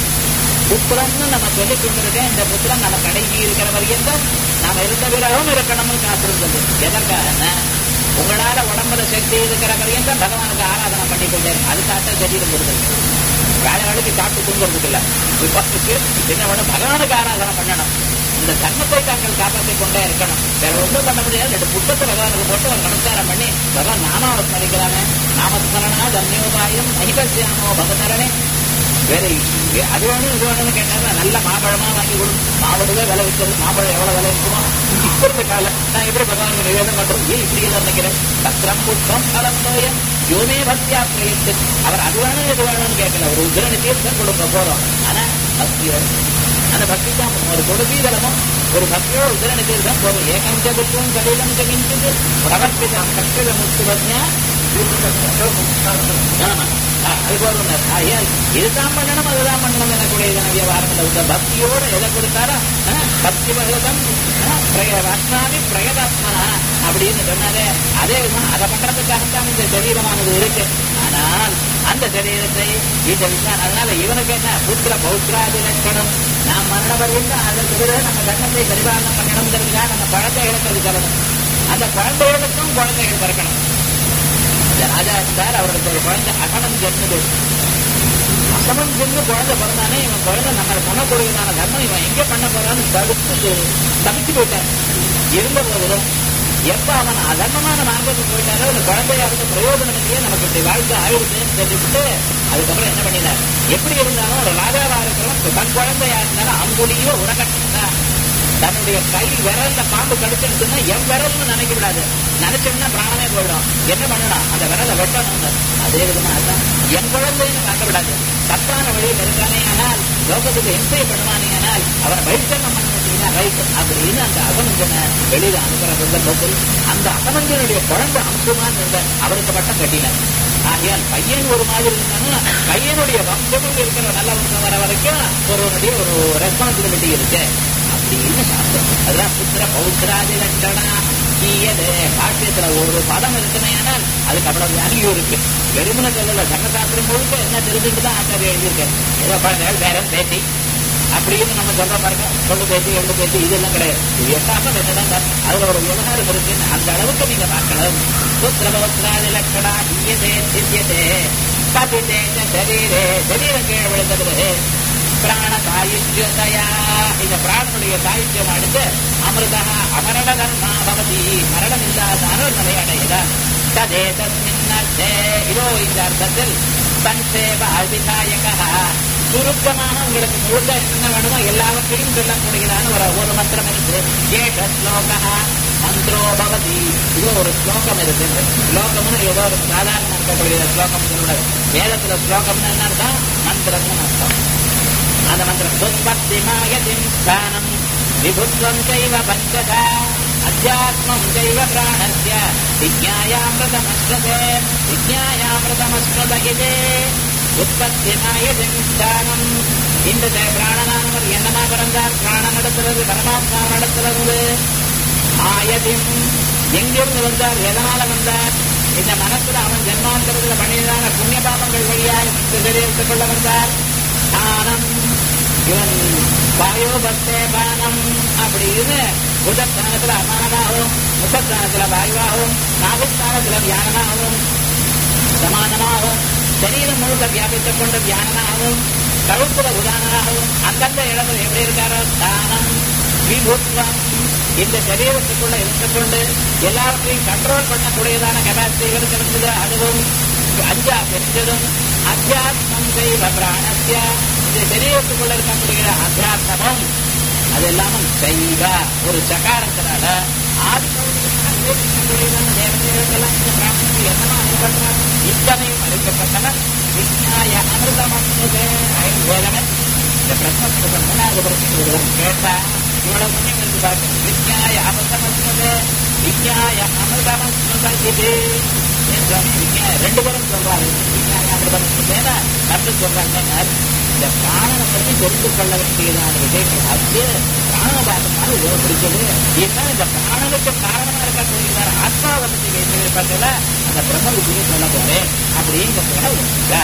புத்திரம்னு நம்ம சொல்லி கொண்டிருக்கேன் இந்த புத்திரம் நம்ம கடைசி இருக்கிற வரைக்கும் தான் நாம இருந்த பிறகும் இருக்கணும்னு காத்திருந்தது எதற்காக உங்களால உடம்புல சக்தி இருக்கிற வரையும் தான் பகவானுக்கு ஆராதனை பண்ணி கொண்டே அதுக்காக சரீரம் கொடுக்குறது வேலை வேலைக்கு சாப்பிட்டு தூங்குறதுக்கு இல்ல விபாசத்துக்கு என்ன பண்ணணும் பகவானுக்கு ஆராதனை பண்ணணும் இந்த தர்மத்தை தாங்கள் காப்பாற்றிக் கொண்டே இருக்கணும் வேற ஒன்றும் பண்ண முடியாது ரெண்டு புத்தகத்தை பகவானுக்கு போட்டு ஒரு நமஸ்காரம் பண்ணி பகவான் நாமாவை ஸ்மரிக்கிறானே நாமஸ்மரணா தன்யோபாயம் மகிபசியாமோ பகதரனே வேற அது வேணும் இது வேணும்னு கேட்டாங்க நல்ல மாம்பழமா வாங்கி கொடு மாவடுவே விலை விற்கிறது மாம்பழம் எவ்வளவு விலை இருக்குமோ இப்ப இருந்த காலம் நான் எப்படி பகவானுக்கு நிவேதம் பண்றோம் ஏன் இப்படி எல்லாம் நினைக்கிறேன் பத்திரம் புத்தம் பலம் நோயம் யோமே பக்தியா பிரயத்து அவர் அது வேணும் இது வேணும்னு கேட்கல ஒரு உதிரணி தீர்த்தம் கொடுக்க போறோம் ஆனா பக்தி வேணும் அந்த பக்தி தான் ஒரு துளசி தலமும் ஒரு பக்தியோட உதிரணி தீர்த்தம் போதும் ஏகம் ஜபத்துவம் கலிலம் ஜகிஞ்சது பிரவர்த்திதம் கஷ்ட முத்துவஜா ஆமா அது போதும் ஆகையால் இதுதான் பண்ணணும் அதுதான் பண்ணணும் எனக்குடைய வாரத்தில் உள்ள பக்தியோட எதை கொடுத்தாரோ பக்தி பகவதம் பிரயவாத்மாவி பிரயதாத்மனா அப்படின்னு சொன்னாரே அதே விதம் அதை பண்றதுக்காகத்தான் இந்த சரீரமானது இருக்கு ஆனால் அந்த சரீரத்தை இந்த விஞ்ஞான அதனால இவனுக்கு என்ன புத்திர பௌத்ராதி லட்சணம் நாம் மரண பரியந்தம் அதற்கு பிறகு நம்ம தர்மத்தை பரிபாலனம் பண்ணணுங்கிறதுக்காக நம்ம குழந்தைகளுக்கு அது சொல்லணும் அந்த குழந்தைகளுக்கும் குழந்தைகள் பிறக்கணும் இந்த ராஜா இருந்தார் அவருக்கு ஒரு குழந்தை அகனம் ஜென்மது அசமம் ஜென்ம குழந்தை பிறந்தானே இவன் குழந்தை நம்ம பண்ணக்கூடியதான தர்மம் இவன் எங்க பண்ண போறான்னு தடுத்து தப்பிச்சு போயிட்டான் இருந்த போதிலும் எப்ப அவன் அதர்மமான மார்க்கத்துக்கு போயிட்டாரோ அந்த குழந்தையாவது பிரயோஜனம் இல்லையே நமக்கு இப்படி வாழ்க்கை ஆயிடுச்சுன்னு தெரிஞ்சுட்டு அதுக்கப்புறம் என்ன பண்ணினார் எப்படி இருந்தாலும் ஒரு ராஜாவா இருக்கிறவன் தன் குழந்தையா இருந்தாலும் அங்குடியோ உடகட்டா தன்னுடைய கை விரல்ல பாம்பு கடிச்சிருச்சுன்னா என் விரல்னு நினைக்க கூடாது நினைச்சோம்னா பிராணமே போயிடும் என்ன பண்ணணும் அந்த விரலை வெட்டணும் அதே விதமா அதுதான் என் குழந்தைன்னு பார்க்க விடாது தப்பான வழியில் இருக்கானே ஆனால் லோகத்துக்கு எம்பே பண்ணுவானே ஆனால் அவனை வைத்தனம் பண்ண ரைட் அப்படின்னு அந்த அகமஞ்சனை வெளியில அனுப்புற சந்தர்ப்பத்தில் அந்த அகமஞ்சனுடைய குழந்தை அம்சமான் இருந்த அவருக்கு பட்டம் கட்டினார் ஆகையால் பையன் ஒரு மாதிரி இருந்தாலும் பையனுடைய வம்சமும் இருக்கிற நல்ல வம்சம் வர வரைக்கும் ஒருவனுடைய ஒரு ரெஸ்பான்சிபிலிட்டி இருக்கு அப்படின்னு சாஸ்திரம் அதுதான் புத்திர பௌத்திராதி லட்சணா தீயது பாஷ்யத்துல ஒரு பதம் இருக்குமே ஆனால் அதுக்கு அவ்வளவு வேல்யூ இருக்கு வெறுமனை சொல்லல தர்மசாஸ்திரம் முழுக்க என்ன தெரிஞ்சுட்டு தான் ஆச்சாரிய எழுதியிருக்கேன் ஏதோ குழந்தைகள் பேரன் பேட்டி அப்படின்னு நம்ம சொல்ற பாருங்க கொண்டு பேசி எள்ளு பேசி இதெல்லாம் கிடையாது இது எட்டாம என்னதான் அதுல ஒரு விவகாரம் இருக்குன்னு அந்த அளவுக்கு நீங்க பார்க்கணும் புத்திரபோத்ராதி லட்சணா தீயதே திவ்யதே பதிதே சரீரே சரீரம் கீழே விழுந்தது பிராண சாயுஜ்யதயா இந்த பிராணனுடைய சாயுஜ்யம் அடுத்து அமிர்தா அமரண தர்மா பவதி மரணம் இல்லாத அருள்நிலை அடைகிறார் ததே தஸ்மின் அர்த்தே இதோ இந்த அர்த்தத்தில் சங்கேப அபிதாயக சுருக்கமாக உங்களுக்கு முழுக்க என்ன வேணுமோ எல்லாவற்றையும் சொல்லக்கூடியதான ஒரு ஒரு மந்திரம் இருக்கு ஏக ஸ்லோகா மந்திரோ பவதி இது ஒரு ஸ்லோகம் இருக்கு ஸ்லோகம்னு ஏதோ ஒரு சாதாரண இருக்கக்கூடிய ஸ்லோகம் சொல்லக்கூடாது வேதத்துல ஸ்லோகம்னு என்ன அர்த்தம் மந்திரம்னு அர்த்தம் அந்த மந்திரம் உற்பத்திமாயதிம் ஸ்தானம் விபுத்வம் செய்வ பஞ்சதா அத்தியாத்மம் செய்வ பிராணஸ்ய விஜயாமிரதமஸ்மதே விஜயாமிரதமஸ்மத இதே உற்பத்திமாயதிம் ஸ்தானம் இந்த தே- பிராணனானவர் என்னமா பிறந்தார் பிராணம் நடத்துறது பரமாத்மா நடத்துறது ஆயதிம் எங்கிருந்து வந்தார் எதனால வந்தார் இந்த மனசுல அவன் ஜென்மாந்தரத்துல பண்ணியதான புண்ணிய பாபங்கள் வழியாக இந்த சரீரத்துக் கொள்ள வந்தார் ஸ்தானம் இவன் வாயோபத்தே பானம் அப்படின்னு புதஸ்தானத்துல அபானமாகவும் முகஸ்தானத்துல வாயுவாகவும் நாகஸ்தானத்துல தியானமாகவும் சமானமாகவும் சரீரம் முழுக்க வியாபித்துக் கொண்ட தியானமாகவும் கழுத்துல உதாரணமாகவும் அந்தந்த இடத்துல எப்படி இருக்காரோ ஸ்தானம் விபுத்வம் இந்த சரீரத்துக்குள்ள இருந்து கொண்டு எல்லாவற்றையும் கண்ட்ரோல் பண்ணக்கூடியதான கெப்பாசிட்டிகள் இருந்தது அதுவும் அஞ்சா தெரிஞ்சதும் அத்தியாத்மம் செய்வ பிராணஸ்ய இந்த சரீரத்துக்குள்ள இருக்கக்கூடிய அத்தியாத்மமும் அது எல்லாமும் செய்வ ஒரு சகாரத்தினால இத்தனையும் அளிக்கப்பட்டனர் விஜயாய அமிர்தமஸ்தே வேதனன் இந்த பிரம்மஸ்தம் மூணாவது பிரச்சனை ஒருவர் கேட்டா இவ்வளவு புண்ணியம் இருக்கு பார்க்க விஜயாய அமிர்தமஸ்தே விஜயாய அமிர்தமஸ்த இது ஏன் சுவாமி விஜயா ரெண்டு பேரும் சொல்றாரு விஜயாய அமிர்தமஸ்தேனா நம்பி சொல்றாங்க இந்த பிராணனை பற்றி தெரிந்து கொள்ள வேண்டியதான விஷயங்கள் அது பிராண பார்த்தனால இவ்வளவு பிடிச்சது ஏன்னா இந்த பிராணனுக்கு காரணமா இருக்கக்கூடியதான ஆத்மாவை பற்றி கேட்கல அந்த பிரம்ம விஷயம் சொல்ல போறேன் அப்படிங்கிறத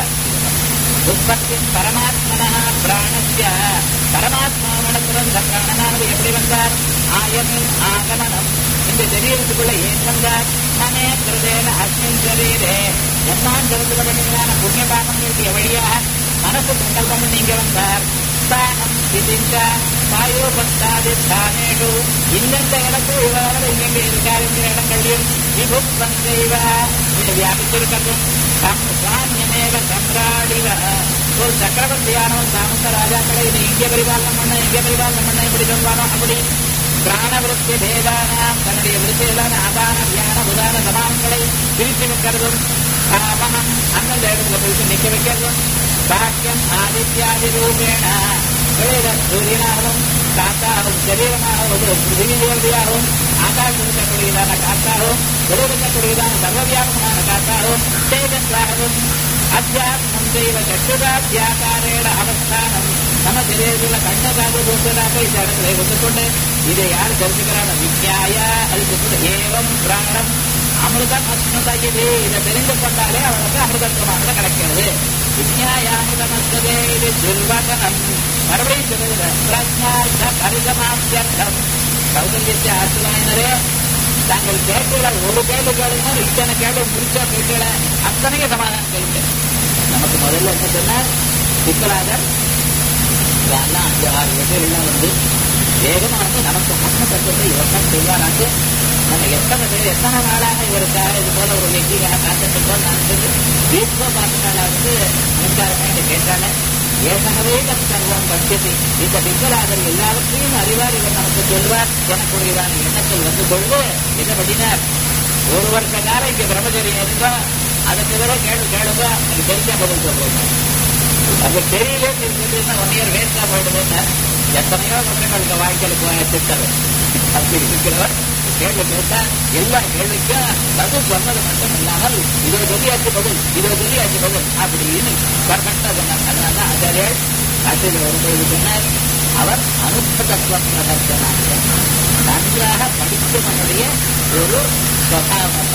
உற்பத்தி பரமாத்மனா பிராணஸ்ய பரமாத்மாவனத்துடன் இந்த பிராணனானது எப்படி வந்தார் ஆயமின் ஆகமனம் இந்த சரீரத்துக்குள்ள ஏன் வந்தார் மனே கிருதேன அஸ்மின் சரீரே ஜன்மாந்தரத்துல பண்ணினான புண்ணிய பாபங்களுக்கு வழியாக மனசு சங்கல்பம் நீங்க வந்தார் ஸ்தானம் ஸ்திதிஞ்ச வாயோபத்தாதி ஸ்தானேஷு இந்தந்த இடத்தில் இவரால் இங்கெங்க இருக்கார் என்கிற இடங்களில் விபுத்வம் செய்வ இது வியாபித்திருக்கட்டும் தம் சுவாமியமேவ சம்ராடிவ ஒரு சக்கரவர்த்தியானவன் சாமந்த ராஜாக்களை இது இங்கே பரிபாலனம் பண்ண இங்கே பரிபாலனம் பண்ண எப்படி சொல்வானோ அப்படி பிராணவிருத்தி பேதானாம் தன்னுடைய விருத்திகளான ஆதான தியான உதான சமானங்களை பிரித்து வைக்கிறதும் பாவனம் அந்தந்த இடத்துல போயிட்டு நிக்க வைக்கிறதும் பாக்கியம் ஆதித்யாதி ரூபேண வேத சூரியனாகவும் காத்தாகவும் சரீரமாகவும் பிருத்திவி தேவதையாகவும் ஆகாசம் இருக்கக்கூடியதான காத்தாகவும் வெளியிருக்கக்கூடியதான சர்வவியாபகமான காத்தாகவும் தேஜஸாகவும் அத்தியாத்மம் செய்வ சட்டுராத்தியாகாரேட அவஸ்தானம் நம்ம சரீரத்தில் கண்ணகாக பூசனாக இந்த இடத்துல இருந்து கொண்டு இதை யார் தெரிஞ்சுக்கிறாங்க வித்யாய அதுக்கு கூட ஏவம் பிராணம் அமிர்தம் அஸ்மதகிது இதை தெரிந்து கொண்டாலே அவனுக்கு அமிர்தத்துவமாக கிடைக்கிறது விஜயாயாமிரமஸ்ததே இது துர்வகனம் மறுபடியும் சொல்லுகிற பிரஜார்த்த பரிதமாத்தியர்த்தம் கௌசல்யத்தை ஆசுவாயினரே தாங்கள் கேட்கல ஒரு கேள்வி கேளுங்க இத்தனை கேள்வி முடிச்சா கேட்கல அத்தனைக்கு சமாதானம் சொல்லுங்க நமக்கு முதல்ல என்ன சொன்னார் சிக்கலாதர் இதெல்லாம் அஞ்சு ஆறு விஷயங்கள்லாம் வந்து வேகமா வந்து நமக்கு ஆத்ம தத்துவத்தை இவர் தான் சொல்வாராக்கு நம்ம எத்தனை பேர் எத்தனை நாளாக இவருக்காக இது போல ஒரு வெற்றிக்காக காத்துட்டு போல் நான் சொல்லி தீர்க்க பார்த்தனால வந்து நமக்காக கேட்டால ஏற்கனவே நம் சர்வம் பட்சத்தை இந்த விக்கலாதர் எல்லாவற்றையும் அறிவார் இவர் நமக்கு சொல்வார் எனக்குரியதான எண்ணத்தில் வந்து கொண்டு என்ன பண்ணினார் ஒரு வருஷ காலம் இங்க பிரம்மச்சரியம் இருந்தா அதுக்கு தவிர கேள்வி கேளுங்க எனக்கு தெரிஞ்ச பதில் சொல்றேன் அது தெரியல இருக்குதுன்னா ஒன் இயர் வேஸ்டா போயிடுதுன்னா எத்தனையோ குழந்தைகளுக்கு வாழ்க்கைக்கு திட்டது அப்படி இருக்கிறவர் கேள்வி கேட்டா எல்லா கேள்விக்கும் பதில் சொன்னது மட்டும் இல்லாமல் இதை சொல்லியாச்சு பதில் இதை சொல்லியாச்சு பதில் அப்படின்னு பர்ஃபெக்டா சொன்னார் அதனால ஆச்சாரியர் ஆசிரியர் வரும்போது சொன்னார் அவர் அனுப்ப தத்துவம் பிரதர்சனாக நன்றாக படித்தவனுடைய ஒரு ஸ்வபாவம்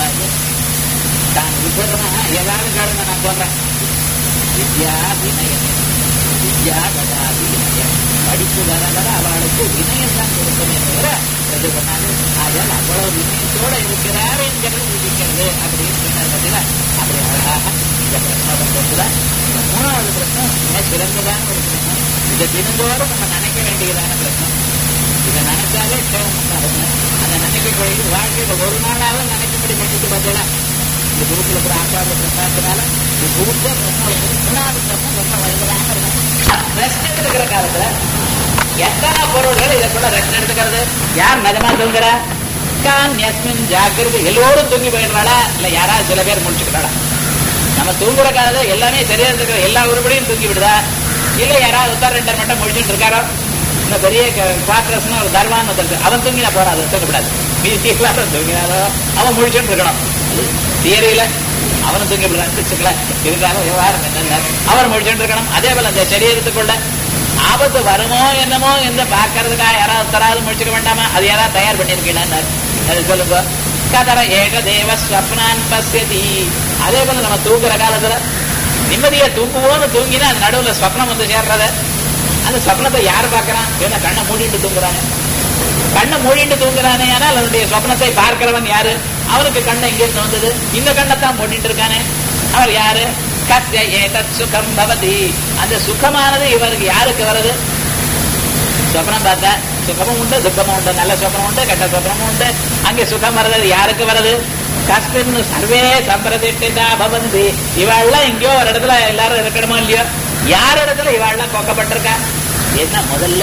தான் விபரமாக ஏதாவது கேளுங்க நான் சொல்றேன் வித்யா வினயம் வித்யா கதா வினயம் படிப்பு வர வர அவளுக்கு வினயம் தான் கொடுக்கமே தவிர இது பண்ணாது ஆகையால் அவ்வளவு வினயத்தோட இருக்கிறார் என்கிறது விதிக்கிறது அப்படின்னு சொன்னார் பார்த்தீங்களா அப்படி அழகாக இந்த பிரச்சனை கொண்டுதான் இந்த மூணாவது பிரச்சனை மிக சிறந்ததான ஒரு பிரச்சனை இதை தினந்தோறும் நம்ம நினைக்க வேண்டியதான பிரச்சனை இதை நினைச்சாலே க்ஷேமம் உண்டாகும் அதை நினைக்கக்கூடிய வாழ்க்கையில ஒரு நாளாவது நினைக்கும்படி பண்ணிட்டு பார்த்தீங்களா இந்த குருக்குல கூட ஆக்காத பிரசாதத்தினால இந்த குருக்க பிரச்சனை வந்து மூணாவது பிரச்சனை ரொம்ப வயதான இருக்கும் ரெஸ்ட் எடுத்துக்கிற காலத்துல எத்தனை பொருள்கள் இதற்குள்ள ரெஸ்ட் எடுத்துக்கிறது யார் நிஜமா தூங்குறா கான்யஸ்மின் ஜாக்கிரதை எல்லோரும் தூங்கி போயிடுறாளா இல்ல யாராவது சில பேர் முடிச்சுக்கிறாளா நம்ம தூங்குற காலத்துல எல்லாமே சரியா இருக்கிற எல்லா உருப்படியும் தூங்கி விடுதா இல்ல யாராவது ஒருத்தர் ரெண்டர் மட்டும் முடிச்சுட்டு இருக்காரோ இந்த பெரிய குவார்டர்ஸ்னு ஒரு தர்வான் ஒருத்தர் அவன் தூங்கினா போறாது தூங்கப்படாது மீதி எல்லாரும் தூங்கினாரோ அவன் முடிச்சுட்டு இருக்கணும் தியரியில அவனும் தூங்கி விடுறான் வச்சுக்கல இருந்தாலும் விவகாரம் என்னென்ன அவர் முடிச்சுட்டு இருக்கணும் அதே போல அந்த சரீரத்துக்குள்ள ஆபத்து வருமோ என்னமோ என்று பார்க்கறதுக்காக யாராவது தராது முடிச்சுக்க வேண்டாமா அது யாராவது தயார் பண்ணிருக்கீங்களா அது சொல்லுங்க கதர ஏக தேவ ஸ்வப்னான் பசியதி அதே போல நம்ம தூங்குற காலத்துல நிம்மதியா தூங்குவோம்னு தூங்கினா அது நடுவுல ஸ்வப்னம் வந்து சேர்றத அந்த ஸ்வப்னத்தை யார் பார்க்கறான் ஏன்னா கண்ணை மூடிட்டு தூங்குறாங்க கண்ணை மூடிட்டு தூங்குறானே ஆனால் அவனுடைய சொப்னத்தை பார்க்கிறவன் யாரு அவனுக்கு கண்ணை எங்கிருந்து வந்தது இந்த கண்ணைத்தான் மூடிட்டு இருக்கானே அவர் யாரு கத்திய ஏதத் சுகம் பவதி அந்த சுகமானது இவருக்கு யாருக்கு வருது சொப்னம் பார்த்தா சுகமும் உண்டு துக்கமும் உண்டு நல்ல சொப்னம் உண்டு கெட்ட சொப்னமும் உண்டு அங்கே சுகம் வருது யாருக்கு வருது கஸ்மின் சர்வே சம்பிரதிஷ்டிதா பவந்தி இவாள்லாம் எங்கேயோ ஒரு இடத்துல எல்லாரும் இருக்கணுமோ இல்லையோ யார் இடத்துல இவாள்லாம் கொக்கப்பட்டிருக்கா என்ன முதல்ல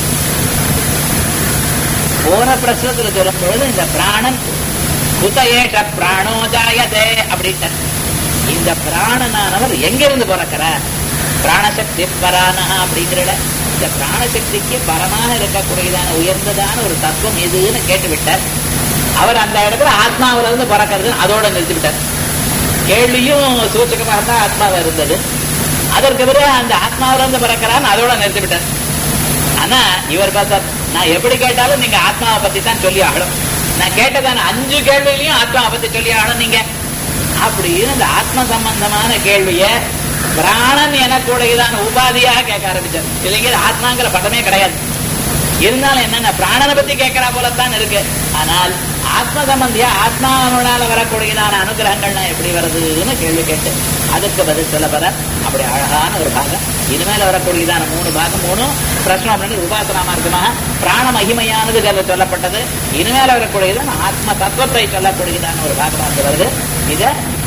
போன பிரச்சனத்துல சொல்லும்போது இந்த பிராணன் குதயேஷ பிராணோ ஜாயதே அப்படின்ட்டு இந்த பிராணனானவர் எங்கிருந்து பிறக்கிறார் பிராணசக்தி பரானா அப்படிங்கிற இந்த பிராணசக்திக்கு பரமாக இருக்கக்கூடியதான உயர்ந்ததான ஒரு தத்துவம் எதுன்னு கேட்டுவிட்டார் அவர் அந்த இடத்துல ஆத்மாவில இருந்து பிறக்கிறது அதோட நிறுத்திவிட்டார் கேள்வியும் சூச்சகமாக தான் ஆத்மாவா இருந்தது அதற்கு பிறகு அந்த ஆத்மாவில இருந்து பிறக்கிறான்னு அதோட நிறுத்திவிட்டார் ஆனா இவர் பார்த்தா நான் எப்படி கேட்டாலும் நீங்க ஆத்மாவை பத்தி தான் சொல்லி ஆகணும் நான் கேட்டதான அஞ்சு கேள்வியிலையும் ஆத்மாவை பத்தி சொல்லி ஆகணும் நீங்க அப்படின்னு இந்த ஆத்ம சம்பந்தமான கேள்விய பிராணன் எனக்கூடியதான உபாதியாக கேட்க ஆரம்பிச்சார் இல்லைங்க ஆத்மாங்கிற பதமே கிடையாது இருந்தாலும் என்னென்ன பிராணனை பத்தி கேட்கிறா போலத்தான் இருக்கு ஆனால் ஆத்ம சம்பந்தியா ஆத்மாவனால வரக்கூடியதான அனுகிரகங்கள்லாம் எப்படி வருதுன்னு கேள்வி கேட்டு அதுக்கு பதில் சொல்ல போற அப்படி அழகான ஒரு பாகம் இனிமேல வரக்கூடியதான மூணு பாகம் மூணு பிரச்சனை அப்படின்னு உபாசனா மார்க்கமாக பிராண மகிமையானது அதில் சொல்லப்பட்டது இனிமேல வரக்கூடியதான ஆத்ம தத்துவத்தை சொல்லக்கூடியதான ஒரு பாகமாக வருது இதை